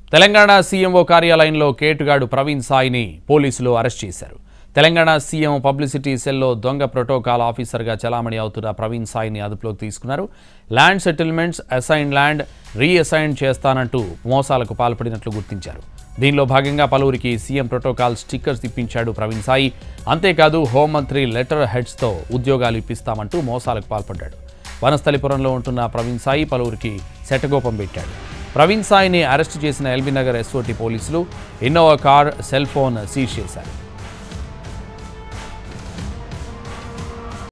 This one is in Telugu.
తెలంగాణ సీఎంఓ కార్యాలయంలో కేటుగాడు ప్రవీణ్ సాయిని పోలీసులు అరెస్ట్ చేశారు తెలంగాణ సీఎం పబ్లిసిటీ సెల్లో దొంగ ప్రోటోకాల్ ఆఫీసర్గా చలామణి అవుతున్న ప్రవీణ్ సాయిని అదుపులోకి తీసుకున్నారు land settlements assign land reassign చేస్తానంటూ మోసాలకు పాల్పడినట్లు గుర్తించారు దీనిలో భాగంగా పలువురికి సీఎం ప్రోటోకాల్ స్టిక్కర్స్ ఇప్పించాడు ప్రవీణ్ సాయి అంతేకాదు హోంమంత్రి లెటర్ హెడ్స్తో ఉద్యోగాలు ఇప్పిస్తామంటూ మోసాలకు పాల్పడ్డాడు వనస్థలిపురంలో ఉంటున్న ప్రవీణ్ సాయి పలువురికి శటగోపం పెట్టాడు ప్రవీణ్ సాయిని అరెస్టు చేసిన ఎల్బీనగర్ ఎస్ఓటీ పోలీసులు Innova car cell phone seize చేశారు